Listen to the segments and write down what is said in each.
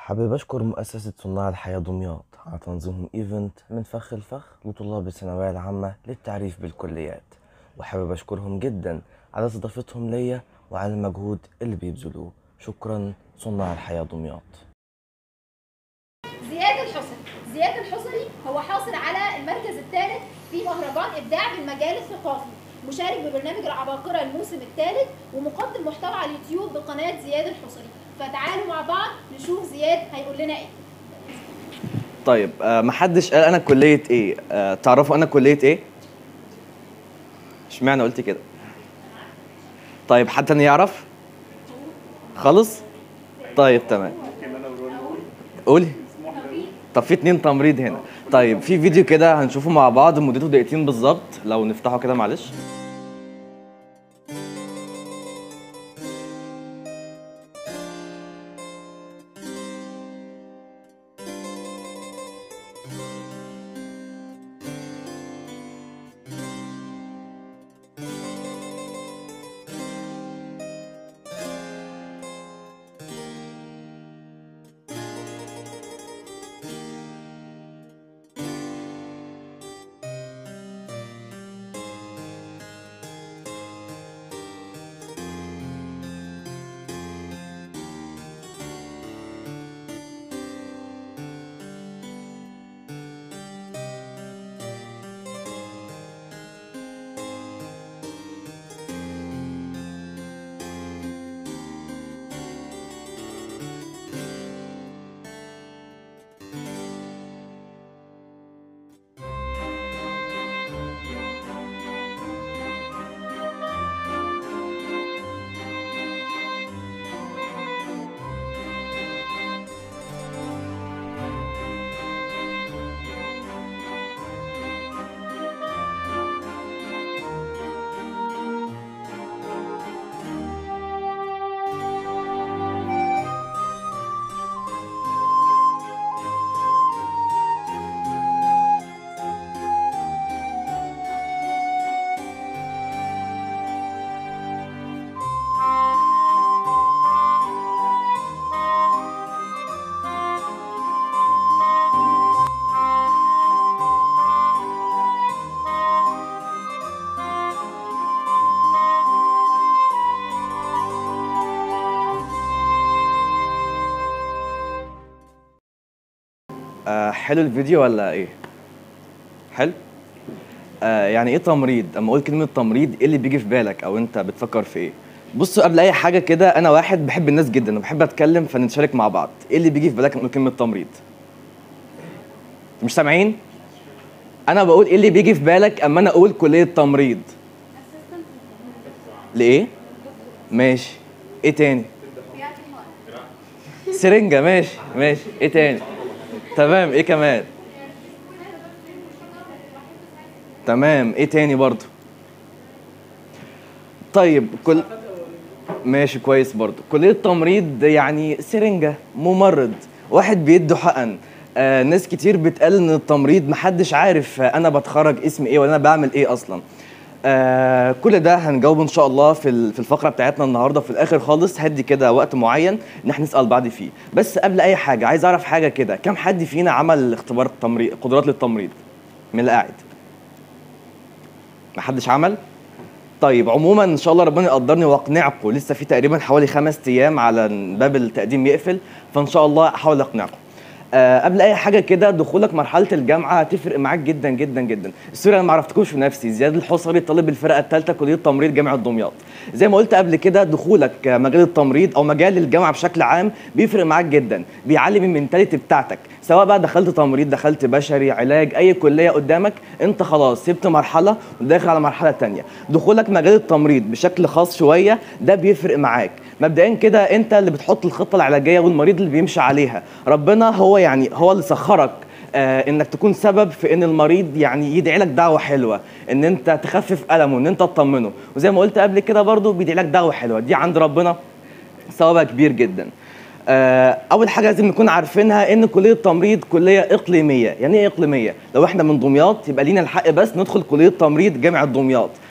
حابب أشكر مؤسسة صناع الحياة دمياط على تنظيم ايفنت من فخ الفخ لطلاب الثانوية العامة للتعريف بالكليات وحابب أشكرهم جدا على استضافتهم ليا وعلى المجهود اللي بيبذلوه شكرا صناع الحياة دمياط زياد الحصري زياد الحصري هو حاصل على المركز الثالث في مهرجان ابداع بالمجال الثقافي مشارك ببرنامج العباقرة الموسم الثالث ومقدم محتوى على اليوتيوب بقناة زياد الحصري فتعالوا مع بعض نشوف زياد هيقول لنا ايه طيب آه محدش قال انا كليه ايه آه تعرفوا انا كليه ايه اشمعنى قلت كده طيب حد تاني يعرف خالص طيب تمام قولي طب في اتنين تمريض هنا طيب في فيديو كده هنشوفه مع بعض مدته دقيقتين بالظبط لو نفتحه كده معلش آه حلو الفيديو ولا ايه حلو آه يعني ايه تمريض اما اقول كلمه تمريض ايه اللي بيجي في بالك او انت بتفكر في ايه بصوا قبل اي حاجه كده انا واحد بحب الناس جدا وبحب اتكلم فنتشارك مع بعض ايه اللي بيجي في بالك لما اقول كلمه تمريض مش سامعين انا بقول ايه اللي بيجي في بالك اما انا اقول كليه تمريض لايه ماشي ايه تاني سرنجه ماشي ماشي ايه تاني تمام ايه كمان تمام ايه تاني برضو طيب كل ماشي كويس برضو كلية تمريض يعني سرنجة ممرض واحد بيدي حقن آه ناس كتير بتقال ان التمريض محدش عارف آه انا بتخرج اسمي ايه ولا انا بعمل ايه اصلا آه كل ده هنجاوب ان شاء الله في ال- في الفقره بتاعتنا النهارده في الاخر خالص هدي كده وقت معين ان احنا نسال بعض فيه بس قبل اي حاجه عايز اعرف حاجه كده كم حد فينا عمل اختبار التمريض قدرات للتمريض من اللي قاعد محدش عمل طيب عموما ان شاء الله ربنا يقدرني واقنعكم لسه في تقريبا حوالي خمس ايام على باب التقديم يقفل فان شاء الله احاول اقنعكم آه قبل اي حاجه كده دخولك مرحله الجامعه هتفرق معاك جدا جدا جدا السوري انا ما عرفتكوش في نفسي زياد الحصري طالب الفرقه الثالثه كليه تمريض جامعه دمياط زي ما قلت قبل كده دخولك آه، مجال التمريض او مجال الجامعه بشكل عام بيفرق معاك جدا بيعلم المنتاليتي بتاعتك سواء بقى دخلت تمريض دخلت بشري علاج اي كليه قدامك انت خلاص سبت مرحله وداخل على مرحله تانية دخولك مجال التمريض بشكل خاص شويه ده بيفرق معاك مبدئيا كده انت اللي بتحط الخطه العلاجيه والمريض اللي بيمشي عليها ربنا هو يعني هو اللي سخرك آه انك تكون سبب في ان المريض يعني يدعي لك دعوه حلوه ان انت تخفف المه ان انت تطمنه وزي ما قلت قبل كده برضو بيدعي لك دعوه حلوه دي عند ربنا ثوابها كبير جدا آه، اول حاجه لازم نكون عارفينها ان كليه التمريض كليه اقليميه يعني ايه اقليميه لو احنا من دمياط يبقى لينا الحق بس ندخل كليه تمريض جامعه دمياط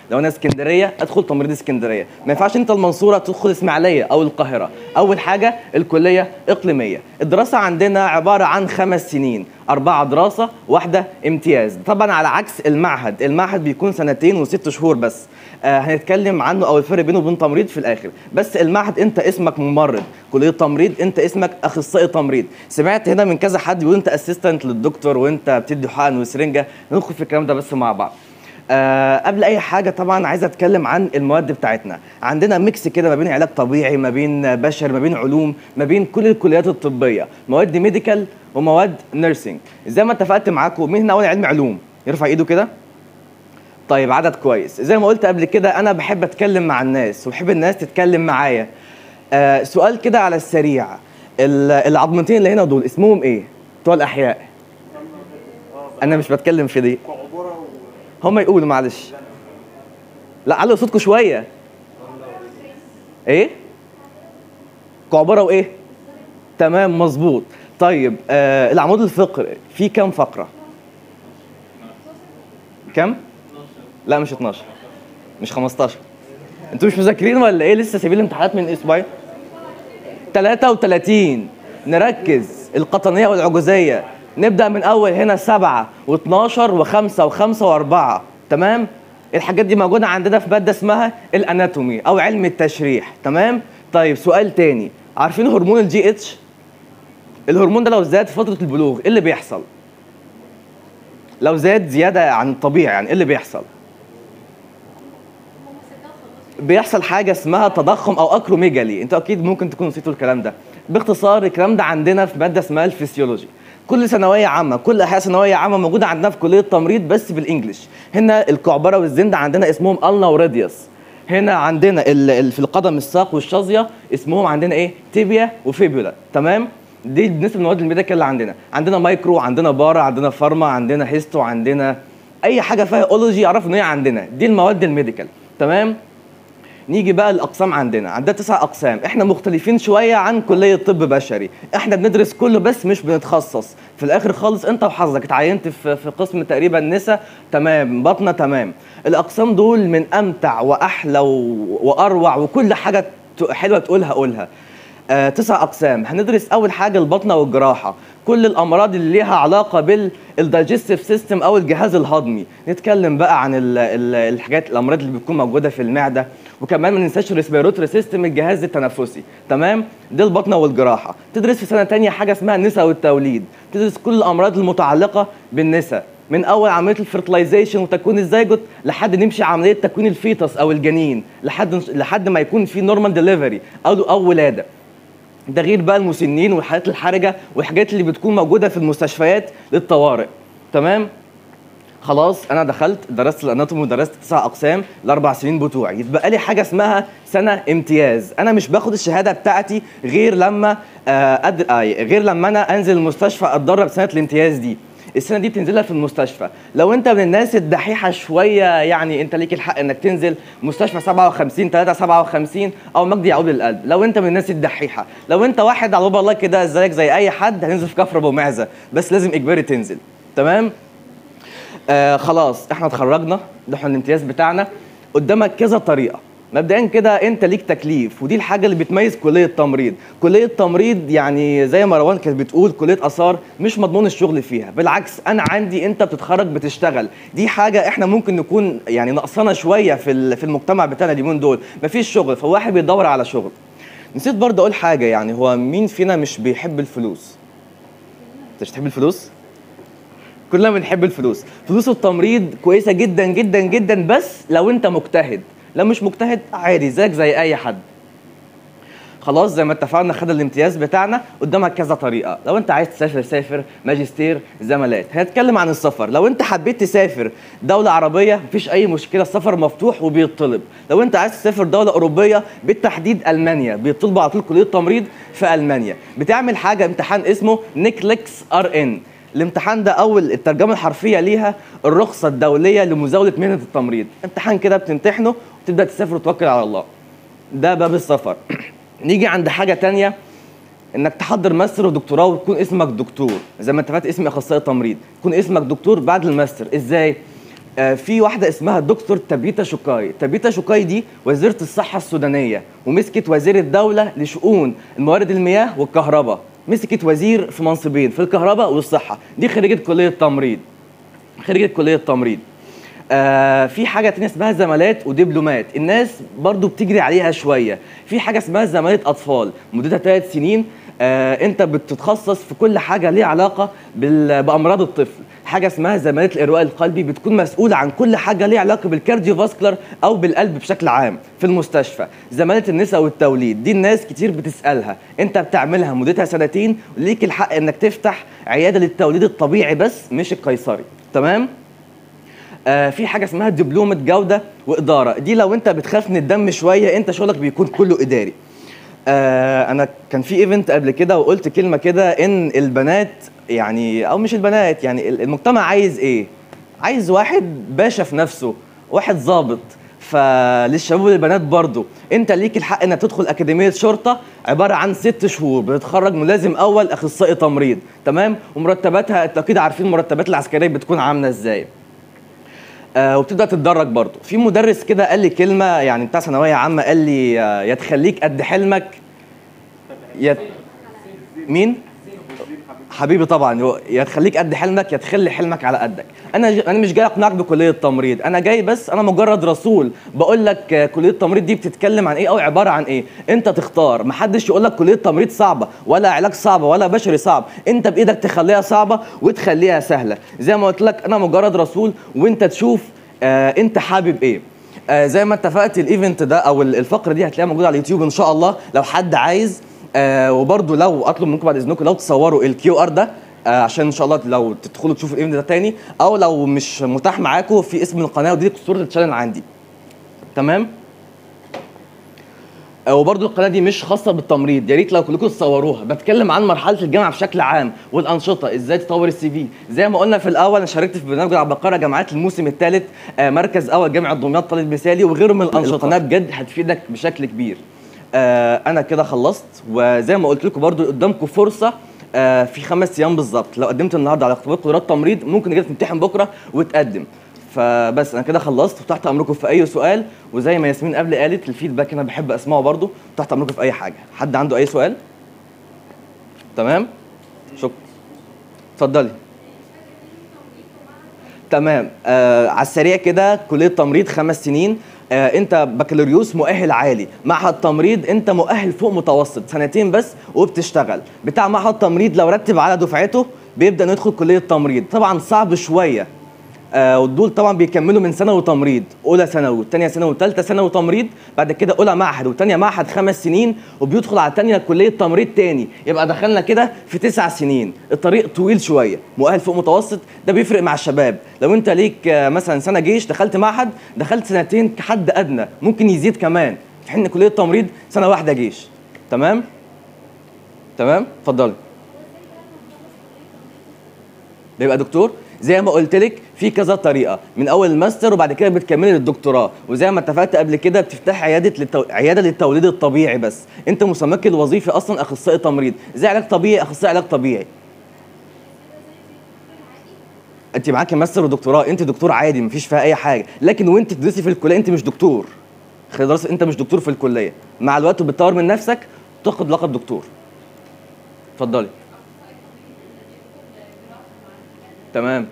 لو انا اسكندريه ادخل تمريض اسكندريه ما ينفعش انت المنصوره تدخل اسماعيليه او القاهره اول حاجه الكليه اقليميه الدراسه عندنا عباره عن خمس سنين أربعة دراسة واحدة امتياز طبعا على عكس المعهد المعهد بيكون سنتين وست شهور بس آه هنتكلم عنه او الفرق بينه وبين تمريض في الاخر بس المعهد انت اسمك ممرض كليه تمريض انت اسمك اخصائي تمريض سمعت هنا من كذا حد بيقول انت اسيستنت للدكتور وانت بتدي حقن وسرنجه ندخل في الكلام ده بس مع بعض آه قبل اي حاجه طبعا عايز اتكلم عن المواد بتاعتنا عندنا ميكس كده ما بين علاج طبيعي ما بين بشر ما بين علوم ما بين كل الكليات الطبيه مواد ميديكال ومواد نيرسينج زي ما اتفقت معاكم مين هنا اول علم علوم يرفع ايده كده طيب عدد كويس زي ما قلت قبل كده انا بحب اتكلم مع الناس وبحب الناس تتكلم معايا آه سؤال كده على السريع ال- العظمتين اللي هنا دول اسمهم ايه بتوع الاحياء انا مش بتكلم في دي هم يقولوا معلش لا علوا صوتكم شويه ايه كعبره وايه تمام مظبوط طيب آه العمود الفقري فيه كام فقره كام لا مش 12 مش 15 انتوا مش مذاكرين ولا ايه لسه سايبين الامتحانات من اسبوعين 33 نركز القطنيه والعجوزيه نبدا من اول هنا 7 و12 و5 و5 و4 تمام الحاجات دي موجوده عندنا في ماده اسمها الاناتومي او علم التشريح تمام طيب سؤال تاني عارفين هرمون الجي اتش الهرمون ده لو زاد في فتره البلوغ ايه اللي بيحصل لو زاد زياده عن الطبيعي يعني ايه اللي بيحصل بيحصل حاجه اسمها تضخم او اكروميجالي انتوا اكيد ممكن تكونوا نسيتوا الكلام ده باختصار الكلام ده عندنا في ماده اسمها الفسيولوجي كل ثانويه عامه كل احياء ثانويه عامه موجوده عندنا في كليه تمريض بس بالانجلش هنا الكعبره والزند عندنا اسمهم النا وراديوس هنا عندنا ال- ال- في القدم الساق والشظيه اسمهم عندنا ايه تيبيا وفيبولا تمام دي بالنسبه للمواد الميديكال اللي عندنا عندنا مايكرو عندنا بارا عندنا فارما عندنا هيستو عندنا اي حاجه فيها اولوجي اعرف ان هي عندنا دي المواد الميديكال تمام نيجي بقى الاقسام عندنا عندنا تسع اقسام احنا مختلفين شويه عن كليه طب بشري احنا بندرس كله بس مش بنتخصص في الاخر خالص انت وحظك اتعينت في في قسم تقريبا نسا تمام بطنه تمام الاقسام دول من امتع واحلى و- واروع وكل حاجه ت- حلوه تقولها قولها آه، تسع اقسام هندرس اول حاجه البطنه والجراحه كل الامراض اللي ليها علاقه بالدايجستيف سيستم او الجهاز الهضمي نتكلم بقى عن ال ال الحاجات الامراض اللي بتكون موجوده في المعده وكمان ما ننساش الريسبيراتوري سيستم الجهاز التنفسي تمام دي البطنه والجراحه تدرس في سنه تانية حاجه اسمها النساء والتوليد تدرس كل الامراض المتعلقه بالنساء من اول عمليه الفرتلايزيشن وتكوين الزيجوت لحد نمشي عمليه تكوين الفيتس او الجنين لحد لحد ما يكون في نورمال ديليفري او او ولاده ده غير بقى المسنين والحالات الحرجه والحاجات اللي بتكون موجوده في المستشفيات للطوارئ تمام خلاص انا دخلت درست الاناتومي ودرست تسع اقسام الاربع سنين بتوعي يتبقى لي حاجه اسمها سنه امتياز انا مش باخد الشهاده بتاعتي غير لما آه أد... آه غير لما انا انزل المستشفى اتدرب سنه الامتياز دي السنه دي بتنزلها في المستشفى لو انت من الناس الدحيحه شويه يعني انت ليك الحق انك تنزل مستشفى 57 3 57 او مجدي يعود للقلب لو انت من الناس الدحيحه لو انت واحد على باب الله كده زيك زي اي حد هننزل في كفر ابو معزه بس لازم اجباري تنزل تمام آه خلاص احنا اتخرجنا ده احنا الامتياز بتاعنا قدامك كذا طريقه مبدئيا كده انت ليك تكليف ودي الحاجه اللي بتميز كليه تمريض كليه تمريض يعني زي ما روان كانت بتقول كليه اثار مش مضمون الشغل فيها بالعكس انا عندي انت بتتخرج بتشتغل دي حاجه احنا ممكن نكون يعني نقصنا شويه في ال- في المجتمع بتاعنا اليومين دول مفيش شغل فواحد بيدور على شغل نسيت برضه اقول حاجه يعني هو مين فينا مش بيحب الفلوس انت مش بتحب الفلوس كلنا بنحب الفلوس فلوس التمريض كويسه جدا جدا جدا بس لو انت مجتهد لو مش مجتهد عادي زيك زي اي حد خلاص زي ما اتفقنا خد الامتياز بتاعنا قدامك كذا طريقه لو انت عايز تسافر سافر ماجستير زمالات هنتكلم عن السفر لو انت حبيت تسافر دوله عربيه مفيش اي مشكله السفر مفتوح وبيطلب لو انت عايز تسافر دوله اوروبيه بالتحديد المانيا بيطلبوا على طول كليه تمريض في المانيا بتعمل حاجه امتحان اسمه نيكليكس ار ان الامتحان ده اول الترجمه الحرفيه ليها الرخصه الدوليه لمزاوله مهنه التمريض امتحان كده بتمتحنه وتبدا تسافر وتوكل على الله ده باب السفر نيجي عند حاجه تانية انك تحضر ماستر ودكتوراه وتكون اسمك دكتور زي ما اتفقت اسمي اخصائي تمريض تكون اسمك دكتور بعد الماستر ازاي آه، في واحده اسمها دكتور تابيتا شوكاي تابيتا شوكاي دي وزيره الصحه السودانيه ومسكت وزير الدوله لشؤون الموارد المياه والكهرباء مسكت وزير في منصبين في الكهرباء والصحه دي خريجه كليه تمريض خريجه كليه تمريض آه في حاجه تانية اسمها زمالات ودبلومات الناس برضو بتجري عليها شويه في حاجه اسمها زماله اطفال مدتها ثلاث سنين آه انت بتتخصص في كل حاجه ليها علاقه بال- بامراض الطفل حاجه اسمها زماله الارواء القلبي بتكون مسؤوله عن كل حاجه ليها علاقه بالكارديوفاسكولار او بالقلب بشكل عام في المستشفى زماله النساء والتوليد دي الناس كتير بتسالها انت بتعملها مدتها سنتين وليك الحق انك تفتح عياده للتوليد الطبيعي بس مش القيصري تمام آه في حاجه اسمها دبلومه جوده واداره دي لو انت بتخاف من الدم شويه انت شغلك بيكون كله اداري آه انا كان في ايفنت قبل كده وقلت كلمه كده ان البنات يعني او مش البنات يعني ال- المجتمع عايز ايه عايز واحد باشا في نفسه واحد ظابط فللشباب والبنات برضو انت ليك الحق انك تدخل اكاديميه شرطه عباره عن ست شهور بتتخرج ملازم اول اخصائي تمريض تمام ومرتباتها انتوا اكيد عارفين المرتبات العسكريه بتكون عامله ازاي آه وبتبدا تتدرج برضه في مدرس كده قال لي كلمه يعني بتاع ثانويه عامه قال لي آه يا تخليك قد حلمك يا مين حبيبي طبعا هو يا تخليك قد حلمك يا تخلي حلمك على قدك انا ج... انا مش جاي اقنعك بكليه التمريض انا جاي بس انا مجرد رسول بقول لك آه، كليه التمريض دي بتتكلم عن ايه او عباره عن ايه انت تختار محدش يقول لك كليه تمريض صعبه ولا علاج صعبه ولا بشري صعب انت بايدك تخليها صعبه وتخليها سهله زي ما قلت لك انا مجرد رسول وانت تشوف آه انت حابب ايه آه زي ما اتفقت الايفنت ده او ال- الفقره دي هتلاقيها موجوده على اليوتيوب ان شاء الله لو حد عايز آه وبرده لو اطلب منكم بعد اذنكم لو تصوروا الكيو ار ده آه عشان ان شاء الله لو تدخلوا تشوفوا الايفنت ده تاني او لو مش متاح معاكم في اسم القناه ودي صوره الشانل عندي تمام آه، وبرضو القناه دي مش خاصه بالتمريض يا ريت لو كلكم تصوروها بتكلم عن مرحله الجامعه بشكل عام والانشطه ازاي تطور السي في زي ما قلنا في الاول انا شاركت في برنامج العباقره جامعات الموسم الثالث مركز اول جامعه دمياط طالب مثالي وغيره من الانشطه القناه بجد هتفيدك بشكل كبير آه انا كده خلصت وزي ما قلت لكم برضو قدامكم فرصه آه في خمس ايام بالظبط لو قدمت النهارده على اختبار قدرات تمريض ممكن جدا تمتحن بكره وتقدم فبس انا كده خلصت وتحت امركم في اي سؤال وزي ما ياسمين قبل قالت الفيدباك انا بحب اسمعه برضو تحت امركم في اي حاجه حد عنده اي سؤال تمام شكرا اتفضلي تمام آه على السريع كده كليه تمريض خمس سنين آه انت بكالوريوس مؤهل عالي معهد تمريض انت مؤهل فوق متوسط سنتين بس وبتشتغل بتاع معهد تمريض لو رتب على دفعته بيبدا ندخل كليه تمريض طبعا صعب شويه آه ودول طبعا بيكملوا من ثانوي تمريض اولى ثانوي وثانيه ثانوي وثالثه ثانوي تمريض بعد كده اولى معهد وثانيه معهد خمس سنين وبيدخل على ثانيه كليه تمريض تاني يبقى دخلنا كده في تسع سنين الطريق طويل شويه مؤهل فوق متوسط ده بيفرق مع الشباب لو انت ليك آه، مثلا سنه جيش دخلت معهد دخلت سنتين كحد ادنى ممكن يزيد كمان في حين كليه التمريض سنه واحده جيش تمام تمام اتفضلي بيبقى دكتور زي ما قلت لك في كذا طريقه من اول الماستر وبعد كده بتكملي للدكتوراه وزي ما اتفقت قبل كده بتفتحي عياده للتو... عياده للتوليد الطبيعي بس انت مسماك الوظيفي اصلا اخصائي تمريض زي علاج طبيعي اخصائي علاج طبيعي انت معاكي ماستر ودكتوراه انت دكتور عادي مفيش فيها اي حاجه لكن وانت بتدرسي في الكليه انت مش دكتور خلاص انت مش دكتور في الكليه مع الوقت بتطور من نفسك تاخد لقب دكتور اتفضلي تمام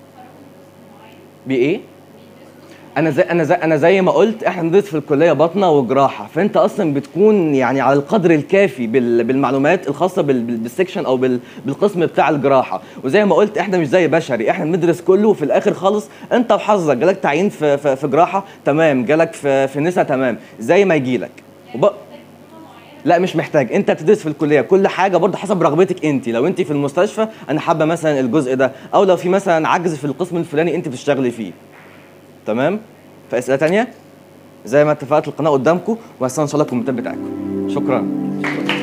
بايه انا زي انا زي انا زي ما قلت احنا بندرس في الكليه باطنه وجراحه فانت اصلا بتكون يعني على القدر الكافي بال- بالمعلومات الخاصه بال- بال- بالسكشن او بال- بالقسم بتاع الجراحه وزي ما قلت احنا مش زي بشري احنا بندرس كله وفي الاخر خالص انت وحظك جالك تعيين في في, في جراحه تمام جالك في في نسا تمام زي ما يجيلك وب... لا مش محتاج انت بتدرس في الكليه كل حاجه برضه حسب رغبتك انت لو انت في المستشفى انا حابه مثلا الجزء ده او لو في مثلا عجز في القسم الفلاني انت بتشتغلي فيه تمام في اسئله تانية زي ما اتفقت القناه قدامكم وهستنى ان شاء الله الكومنتات بتاعتكم شكرا